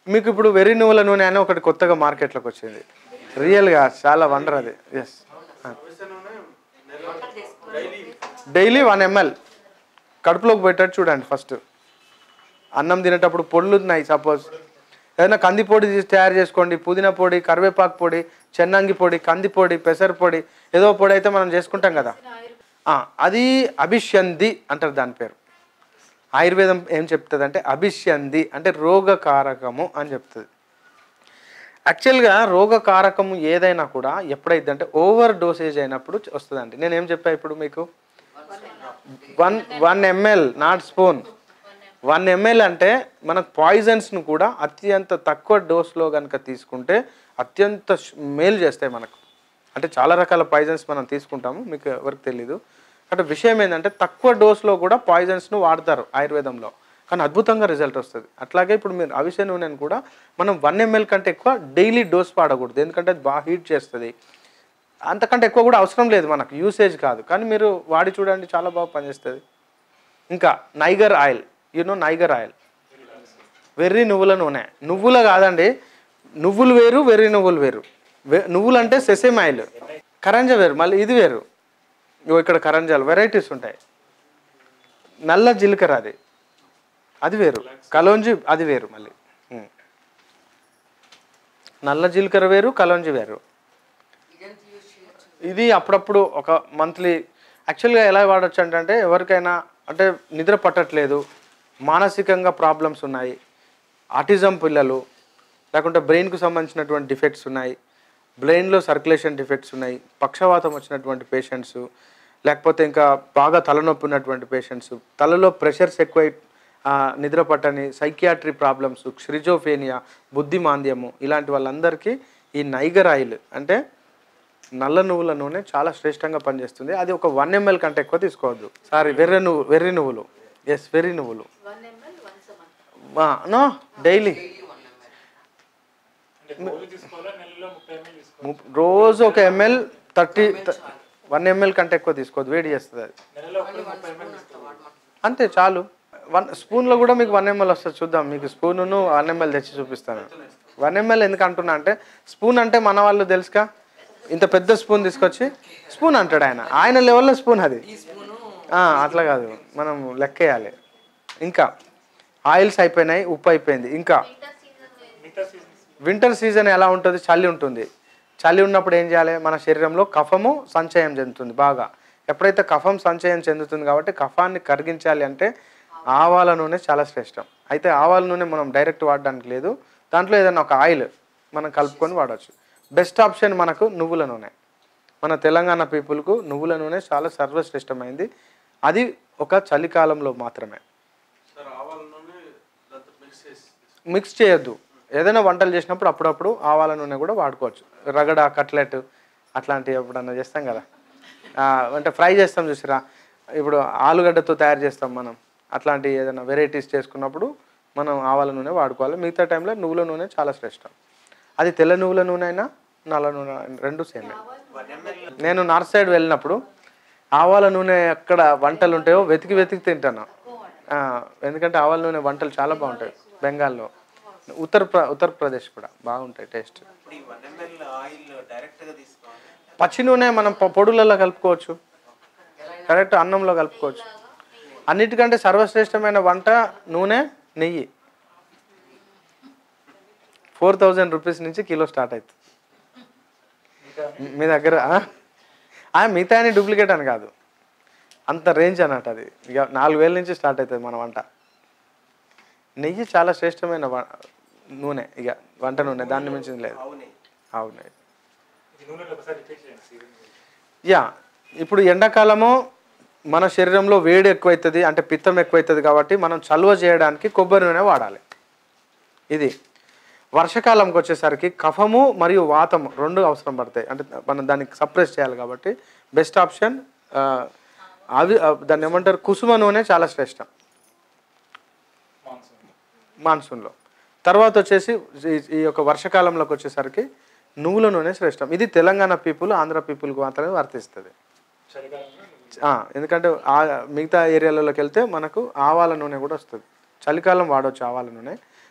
మీకు ఇప్పుడు వెర్రి నువ్వుల నూనె అని ఒకటి కొత్తగా మార్కెట్లోకి వచ్చింది రియల్గా చాలా వండర్ అది ఎస్ డైలీ వన్ ఎంఎల్ కడుపులోకి పెట్టేట్టు చూడండి ఫస్ట్ అన్నం తినేటప్పుడు పొడులు ఉన్నాయి సపోజ్ ఏదైనా కంది పొడి తీసి తయారు చేసుకోండి పుదీనా పొడి కరివేపాకు పొడి చెన్నంగి పొడి కంది పొడి పెసర పొడి ఏదో పొడి అయితే మనం చేసుకుంటాం కదా ఆ, అది అభిష్యంది అంటారు దాని పేరు ఆయుర్వేదం ఏం చెప్తుంది అంటే అభిష్యంది అంటే రోగకారకము అని చెప్తుంది యాక్చువల్గా రోగకారకము ఏదైనా కూడా ఎప్పుడైతే అంటే ఓవర్ డోసేజ్ అయినప్పుడు వస్తుందండి నేను ఏం చెప్పా ఇప్పుడు మీకు one one ML not spoon one ML అంటే మనకు పాయిజన్స్ను కూడా అత్యంత తక్కువ డోస్లో కనుక తీసుకుంటే అత్యంత శ్- మేలు చేస్తాయి మనకు అంటే చాలా రకాల పాయిజన్స్ మనం తీసుకుంటాము మీకు ఎవరికి తెలీదు అంటే విషయం ఏంటంటే తక్కువ డోస్లో కూడా పాయిజన్స్ను వాడతారు ఆయుర్వేదంలో కానీ అద్భుతంగా రిజల్ట్ వస్తుంది అట్లాగే ఇప్పుడు మీరు అవిసె నూనెను కూడా మనం వన్ ఎంఎల్ కంటే ఎక్కువ డైలీ డోస్ వాడకూడదు ఎందుకంటే అది బాగా హీట్ చేస్తుంది అంతకంటే ఎక్కువ కూడా అవసరం లేదు మనకు యూసేజ్ కాదు కానీ మీరు వాడి చూడండి చాలా బాగా పనిచేస్తుంది ఇంకా niger oil you know niger oil వెర్రి నువ్వుల నూనె నువ్వుల కాదండి నువ్వులు వేరు వెర్రి నువ్వులు వేరు వె- నువ్వులు అంటే సెసేమ్ ఆయిల్ కరంజ వేరు మళ్ళీ ఇది వేరు ఇగో ఇక్కడ కరంజాలు వెరైటీస్ ఉంటాయి నల్ల జీలకర్ర అది అది వేరు కలోంజి అది వేరు మళ్ళీ ఉం. నల్ల జీలకర్ర వేరు కలోంజి వేరు ఇది అప్పుడప్పుడు ఒక మంత్లీ యాక్చువల్గా ఎలా వాడచ్చు అంటే ఎవరికైనా అంటే నిద్ర పట్టట్లేదు మానసికంగా ప్రాబ్లమ్స్ ఉన్నాయి ఆటిజం పిల్లలు లేకుంటే బ్రెయిన్కు సంబంధించినటువంటి డిఫెక్ట్స్ ఉన్నాయి బ్రెయిన్లో సర్క్యులేషన్ డిఫెక్ట్స్ ఉన్నాయి పక్షవాతం వచ్చినటువంటి పేషెంట్స్ లేకపోతే ఇంకా బాగా తలనొప్పి ఉన్నటువంటి పేషెంట్స్ తలలో ప్రెషర్స్ ఎక్కువై ఆ, నిద్ర పట్టని సైకియాట్రీ ప్రాబ్లమ్స్ క్షిరిజోఫేనియా బుద్ధిమాంద్యము ఇలాంటి వాళ్ళందరికీ ఈ నైగర్ ఆయిల్ అంటే నల్ల నువ్వుల నూనె చాలా శ్రేష్టంగా పనిచేస్తుంది అది ఒక వన్ ఎంఎల్ కంటే ఎక్కువ తీసుకోవద్దు సారీ వెర్రి నువ్వు వెర్రి నువ్వులు ఎస్ వెర్రి నువ్వులు నో డైలీ అంటే రోజు తీసుకోవాలా నెలలో ముప్పై ఎంఎల్ తీసుకోవాలి ము- రోజు ఒక ఎంఎల్ థర్టీ వన్ ఎంఎల్ కంటే ఎక్కువ తీసుకోవద్దు వేడి చేస్తుంది అది నెలలో ఒకటి ముప్పై ఎంఎల్ తీసుకోవాలి అంతే చాలు వన్ స్పూన్లో కూడా మీకు వన్ ఎంఎల్ వస్తుంది చూద్దాం మీకు స్పూను వన్ ఎంఎల్ తెచ్చి చూపిస్తాను వన్ ఎంఎల్ ఎందుకు అంటున్నా అంటే స్పూన్ అంటే మన వాళ్ళు తెలుసుగా ఇంత పెద్ద స్పూన్ తీసుకొచ్చి స్పూన్ అంటాడు ఆయన ఆయన లెవెల్లో స్పూన్ అది ఆ, అట్లా కాదు మనం లెక్కేయాలి ఇంకా ఆయిల్స్ అయిపోయినాయి ఉప్పు అయిపోయింది ఇంకా మిగతా సీజన్స్ వింటర్ సీజన్ ఎలా ఉంటుంది చలి ఉంటుంది చలి ఉన్నప్పుడు ఏం చేయాలి మన శరీరంలో కఫము సంచయం చెందుతుంది బాగా ఎప్పుడైతే కఫం సంచయం చెందుతుంది కాబట్టి కఫాన్ని కరిగించాలి అంటే ఆవాల నూనె చాలా శ్రేష్టం అయితే ఆవాల నూనె మనం డైరెక్ట్ వాడడానికి లేదు దాంట్లో ఏదైనా ఒక ఆయిల్ మనం కలుపుకొని వాడవచ్చు బెస్ట్ ఆప్షన్ మనకు నువ్వుల నూనె మన తెలంగాణ పీపుల్కు నువ్వుల నూనె చాలా సర్వశ్రేష్టమైంది అది ఒక చలికాలంలో మాత్రమే సార్ ఆవాల నూనె దాంతో మిక్స్ చేసి మిక్స్ చేయొద్దు ఏదైనా వంటలు చేసినప్పుడు అప్పుడప్పుడు ఆవాల నూనె కూడా వాడుకోవచ్చు రగడ కట్లెట్ అట్లాంటివి ఎప్పుడన్నా చేస్తాం కదా ఆ, అంటే ఫ్రై చేస్తాం చూసిరా ఇప్పుడు ఆలుగడ్డతో తయారు చేస్తాం మనం అట్లాంటి ఏదైనా వెరైటీస్ చేసుకున్నప్పుడు మనం ఆవాల నూనె వాడుకోవాలి మిగతా టైంలో నువ్వుల నూనె చాలా శ్రేష్టం అది తెల్ల నువ్వుల నూనె అయినా నల్ల నూనె అయినా రెండు సేమ్ నేను నార్త్ సైడ్ వెళ్ళినప్పుడు ఆవాల నూనె ఎక్కడ వంటలు ఉంటాయో వెతికి వెతికి తింటాను ఆ, ఎందుకంటే ఆవాల నూనె వంటలు చాలా బాగుంటాయి బెంగాల్లో ఉత్తర ప్ర- ఉత్తరప్రదేశ్ కూడా బాగుంటాయి టేస్ట్ ఇప్పుడు ఈ వన్ ఎంఎల్ ఆయిల్ డైరెక్ట్ గా తీసుకోవాలి పచ్చి నూనె మనం పొ- పొడులలో కలుపుకోవచ్చు కరెక్ట్ అన్నంలో కలుపుకోవచ్చు అన్నిటికంటే సర్వశ్రేష్టమైన వంట నూనె నెయ్యి ఫోర్ థౌజండ్ రూపీస్ నుంచి కిలో స్టార్ట్ అవుతుంది మీ దగ్గర ఆ? ఆ, మిగతా అని డూప్లికేట్ అని కాదు అంత రేంజ్ అన్నట్టు అది ఇక నాలుగు వేల నుంచి స్టార్ట్ అవుతుంది మన వంట నెయ్యి చాలా శ్రేష్టమైన వ- నూనె ఇక వంట నూనె దాన్ని మించింది లేదు అవునే అవును ఇది నూనెలో ఒకసారి రిపీట్ చేయండి సీజన్ యా ఇప్పుడు ఎండాకాలము మన శరీరంలో వేడి ఎక్కువైతుంది అంటే పిత్తం ఎక్కువైతుంది కాబట్టి మనం చలువ చేయడానికి కొబ్బరి నూనె వాడాలి ఇది వర్షాకాలంకి వచ్చేసరికి కఫము మరియు వాతము రెండు అవసరం పడతాయి అంటే మనం దానికి సప్రెస్ చేయాలి కాబట్టి బెస్ట్ ఆప్షన్ అవి ఆ, దాన్ని ఏమంటారు కుసుమ నూనె చాలా శ్రేష్టం మాన్సూన్ మాన్సూన్లో తర్వాత వచ్చేసి ఈ- ఈ యొక్క వర్షాకాలంలోకి వచ్చేసరికి నువ్వుల నూనె శ్రేష్టం ఇది తెలంగాణ పీపుల్ ఆంధ్ర పీపుల్కి మాత్రమే వర్తిస్తుంది చలికాలంలో ఆ, ఎందుకంటే ఆ మిగతా ఏరియాలలోకి వెళ్తే మనకు ఆవాల నూనె కూడా వస్తుంది చలికాలం వాడవచ్చు ఆవాల నూనె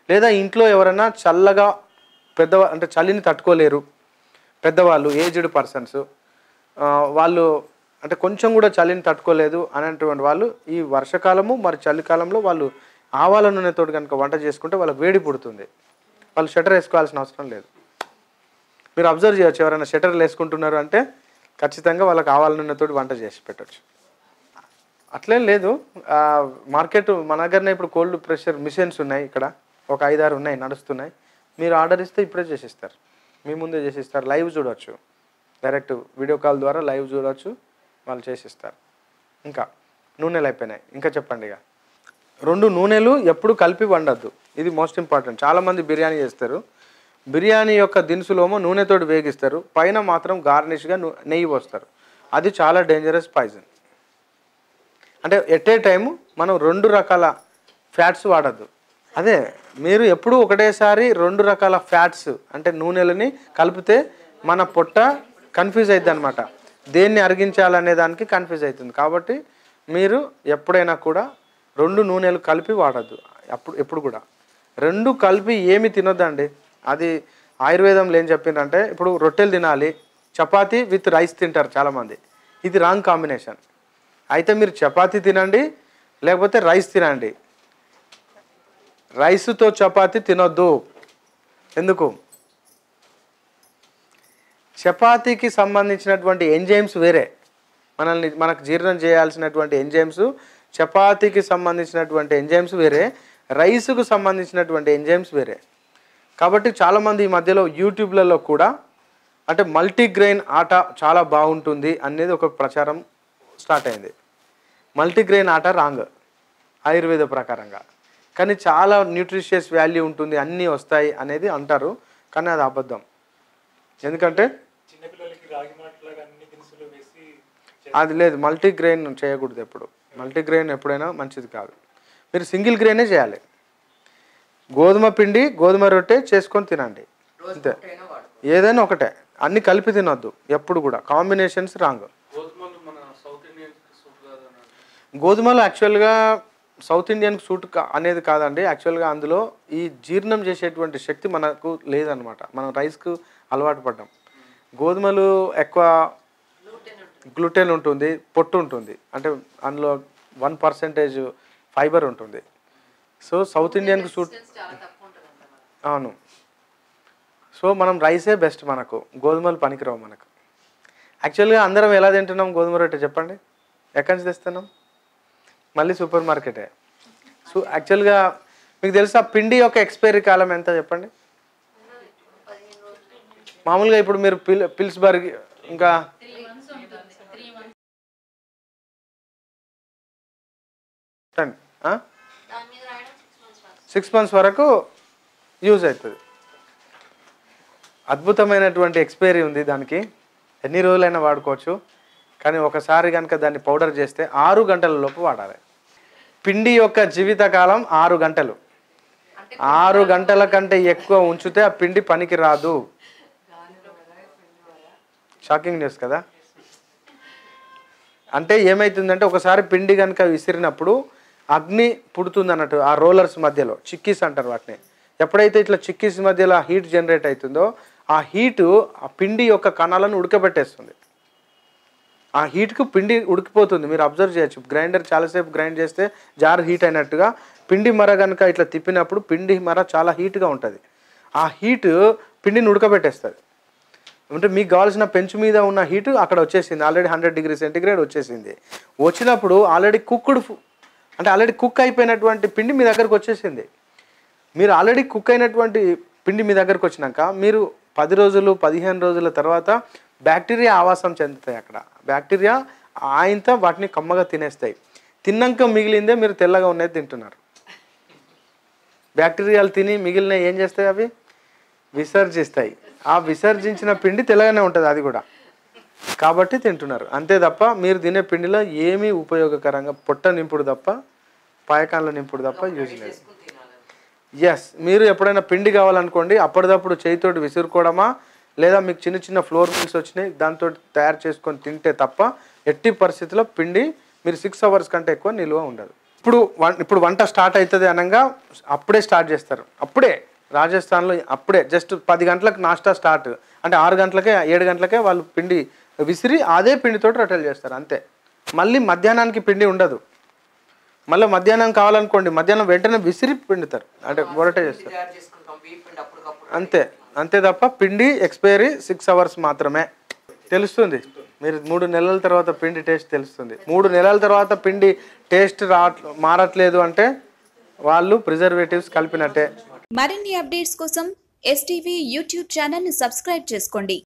లేదా ఇంట్లో ఎవరైనా చల్లగా పెద్ద అంటే చలిని తట్టుకోలేరు పెద్దవాళ్ళు ఏజ్డ్ పర్సన్స్ వాళ్ళు అంటే కొంచెం కూడా చలిని తట్టుకోలేదు అనేటువంటి వాళ్ళు ఈ వర్షకాలము మరి చలికాలంలో వాళ్ళు ఆవాల నూనెతోటి కనుక వంట చేసుకుంటే వాళ్ళకి వేడి పుడుతుంది వాళ్ళు షటర్ వేసుకోవాల్సిన అవసరం లేదు మీరు అబ్జర్వ్ చేయొచ్చు ఎవరైనా షటర్లు వేసుకుంటున్నారు అంటే ఖచ్చితంగా వాళ్ళకి ఆవాల నూనెతోటి వంట చేసి పెట్టచ్చు అట్లేం లేదు ఆ, మార్కెట్ మన దగ్గరనే ఇప్పుడు కోల్డ్ ప్రెషర్ మిషన్స్ ఉన్నాయి ఇక్కడ ఒక ఐదారు ఉన్నాయి నడుస్తున్నాయి మీరు ఆర్డర్ ఇస్తే ఇప్పుడే చేసిస్తారు మీ ముందే చేసిస్తారు లైవ్ చూడవచ్చు డైరెక్ట్ వీడియో కాల్ ద్వారా లైవ్ చూడవచ్చు వాళ్ళు చేసిస్తారు ఇంకా నూనెలు అయిపోయినాయి ఇంకా చెప్పండి ఇక రెండు నూనెలు ఎప్పుడు కలిపి వండద్దు ఇది మోస్ట్ ఇంపార్టెంట్ చాలామంది బిర్యానీ చేస్తారు బిర్యానీ యొక్క దినుసులోమో నూనెతోటి వేగిస్తారు పైన మాత్రం గార్నిష్గా ను- నెయ్యి పోస్తారు అది చాలా డేంజరస్ పాయిజన్ అంటే ఎట్ ఏ టైము మనం రెండు రకాల ఫ్యాట్స్ వాడద్దు అదే మీరు ఎప్పుడు ఒకటేసారి రెండు రకాల ఫ్యాట్స్ అంటే నూనెలని కలిపితే మన పొట్ట కన్ఫ్యూజ్ అవుతుంది అనమాట దేన్ని అరిగించాలనే దానికి కన్ఫ్యూజ్ అవుతుంది కాబట్టి మీరు ఎప్పుడైనా కూడా రెండు నూనెలు కలిపి వాడద్దు అప్పుడు ఎప్పుడు కూడా రెండు కలిపి ఏమి తినొద్దండి అది ఆయుర్వేదంలో ఏం చెప్పిందంటే ఇప్పుడు రొట్టెలు తినాలి చపాతీ విత్ రైస్ తింటారు చాలామంది ఇది రాంగ్ కాంబినేషన్ అయితే మీరు చపాతీ తినండి లేకపోతే రైస్ తినండి రైస్తో చపాతీ తినొద్దు ఎందుకు చపాతీకి సంబంధించినటువంటి ఎంజైమ్స్ వేరే మనల్ని మనకు జీర్ణం చేయాల్సినటువంటి ఎంజైమ్స్ చపాతీకి సంబంధించినటువంటి ఎంజైమ్స్ వేరే రైస్కు సంబంధించినటువంటి ఎంజైమ్స్ వేరే కాబట్టి చాలామంది ఈ మధ్యలో యూట్యూబ్లలో కూడా అంటే మల్టీగ్రెయిన్ ఆట చాలా బాగుంటుంది అనేది ఒక ప్రచారం స్టార్ట్ అయింది మల్టీగ్రెయిన్ ఆట రాంగ్ ఆయుర్వేద ప్రకారంగా కానీ చాలా న్యూట్రిషియస్ వాల్యూ ఉంటుంది అన్నీ వస్తాయి అనేది అంటారు కానీ అది అబద్ధం ఎందుకంటే చిన్నపిల్లలకి రాగి మాటలాగా అన్ని దినుసులు వేసి అది లేదు మల్టీగ్రెయిన్ చేయకూడదు ఎప్పుడు మల్టీగ్రెయిన్ ఎప్పుడైనా మంచిది కాదు మీరు సింగిల్ గ్రెయినే చేయాలి గోధుమ పిండి గోధుమ రొట్టె చేసుకొని తినండి అంతే ఏదైనా ఒకటే అన్ని కలిపి తినొద్దు ఎప్పుడు కూడా కాంబినేషన్స్ రాంగ్ గోధుమలు మన సౌత్ ఇండియన్ సూట్ కాదని గోధుమలు యాక్చువల్గా సౌత్ ఇండియన్ సూట్ కా- అనేది కాదండి యాక్చువల్గా అందులో ఈ జీర్ణం చేసేటువంటి శక్తి మనకు లేదనమాట మనం రైస్కు అలవాటు పడ్డాం గోధుమలు ఎక్కువ గ్లూటెన్ ఉంటుంది పొట్టు ఉంటుంది అంటే అందులో వన్ పర్సెంటేజ్ ఫైబర్ ఉంటుంది సో సౌత్ ఇండియన్కి సూట్ చాలా తక్కువ ఉంటుంది అంట మరి. అవును సో మనం రైసే బెస్ట్ మనకు గోధుమలు పనికిరావు మనకు యాక్చువల్గా అందరం ఎలా తింటున్నాం గోధుమ రొట్టె చెప్పండి ఎక్కడి నుంచి తెస్తున్నాం మళ్ళీ సూపర్ మార్కెటే సో యాక్చువల్గా మీకు తెలుసా పిండి యొక్క ఎక్స్పైరీ కాలం ఎంత చెప్పండి మామూలుగా ఇప్పుడు మీరు పిల్ పిల్స్బర్గ్ ఇంకా చెప్పండి, ఆ? దాని మీద రాయడం సిక్స్ మంత్స్ రాదు సిక్స్ మంత్స్ వరకు యూజ్ అవుతుంది అద్భుతమైనటువంటి ఎక్స్పైరీ ఉంది దానికి ఎన్ని రోజులైనా వాడుకోవచ్చు కానీ ఒకసారి కనుక దాన్ని పౌడర్ చేస్తే ఆరు గంటల లోపు వాడాలి పిండి యొక్క జీవితకాలం ఆరు గంటలు అంటే ఆరు గంటల కంటే ఎక్కువ ఉంచితే ఆ పిండి పనికి రాదు షాకింగ్ న్యూస్ కదా అంటే ఏమైతుందంటే ఒకసారి పిండి కనుక విసిరినప్పుడు అగ్ని పుడుతుంది అన్నట్టు ఆ రోలర్స్ మధ్యలో చిక్కీస్ అంటారు వాటిని ఎప్పుడైతే ఇట్లా చిక్కీస్ మధ్యలో హీట్ జనరేట్ అవుతుందో ఆ హీటు ఆ పిండి యొక్క కణాలను ఉడకబెట్టేస్తుంది ఆ హీట్కు పిండి ఉడికిపోతుంది మీరు అబ్జర్వ్ చేయొచ్చు గ్రైండర్ చాలాసేపు గ్రైండ్ చేస్తే జార్ హీట్ అయినట్టుగా పిండి మర కనుక ఇట్లా తిప్పినప్పుడు పిండి మర చాలా హీట్గా ఉంటుంది ఆ హీట్ పిండిని ఉడకబెట్టేస్తుంది అంటే మీకు కావాల్సిన పెంచు మీద ఉన్న హీట్ అక్కడ వచ్చేసింది ఆల్రెడీ హండ్రెడ్ డిగ్రీ సెంటిగ్రేడ్ వచ్చేసింది వచ్చినప్పుడు ఆల్రెడీ కుక్కుడు అంటే ఆల్రెడీ కుక్ అయిపోయినటువంటి పిండి మీ దగ్గరకు వచ్చేసింది మీరు ఆల్రెడీ కుక్ అయినటువంటి పిండి మీ దగ్గరకు వచ్చినాక మీరు పది రోజులు పదిహేను రోజుల తర్వాత బ్యాక్టీరియా ఆవాసం చెందుతాయి అక్కడ బ్యాక్టీరియా ఆయనతో వాటిని కమ్మగా తినేస్తాయి తిన్నాక మిగిలిందే మీరు తెల్లగా ఉన్నది తింటున్నారు బ్యాక్టీరియాలు తిని మిగిలిన ఏం చేస్తాయి అవి విసర్జిస్తాయి ఆ విసర్జించిన పిండి తెల్లగానే ఉంటుంది అది కూడా కాబట్టి తింటున్నారు అంతే తప్ప మీరు తినే పిండిలో ఏమీ ఉపయోగకరంగా పొట్ట నింపుడు తప్ప పాయకాన్ల నింపుడు తప్ప యూజ్ లేదు ఎస్ మీరు ఎప్పుడైనా పిండి కావాలనుకోండి అప్పటిదప్పుడు చేతితోటి విసురుకోవడమా లేదా మీకు చిన్న చిన్న ఫ్లోర్ మిల్స్ వచ్చినాయి దాంతో తయారు చేసుకొని తింటే తప్ప ఎట్టి పరిస్థితిలో పిండి మీరు సిక్స్ అవర్స్ కంటే ఎక్కువ నిల్వ ఉండదు ఇప్పుడు వం- ఇప్పుడు వంట స్టార్ట్ అవుతుంది అనగా అప్పుడే స్టార్ట్ చేస్తారు అప్పుడే రాజస్థాన్లో అప్పుడే జస్ట్ పది గంటలకు నాస్టా స్టార్ట్ అంటే ఆరు గంటలకే ఏడు గంటలకే వాళ్ళు పిండి విసిరి అదే పిండితోటి రొట్టెలు చేస్తారు అంతే మళ్ళీ మధ్యాహ్నానికి పిండి ఉండదు మళ్ళీ మధ్యాహ్నం కావాలనుకోండి మధ్యాహ్నం వెంటనే విసిరి పిండుతారు అంటే రొట్టె చేస్తారు తయారు చేసుకుంటాం బియ్యం పిండి అప్పటికప్పుడు అంతే అంతే తప్ప పిండి ఎక్స్పైరీ సిక్స్ అవర్స్ మాత్రమే తెలుస్తుంది మీరు మూడు నెలల తర్వాత పిండి టేస్ట్ తెలుస్తుంది మూడు నెలల తర్వాత పిండి టేస్ట్ రా మారట్లేదు అంటే వాళ్ళు ప్రిజర్వేటివ్స్ కలిపినట్టే మరిన్ని అప్డేట్స్ కోసం ఎస్టీవీ యూట్యూబ్ ఛానల్ని సబ్స్క్రైబ్ చేసుకోండి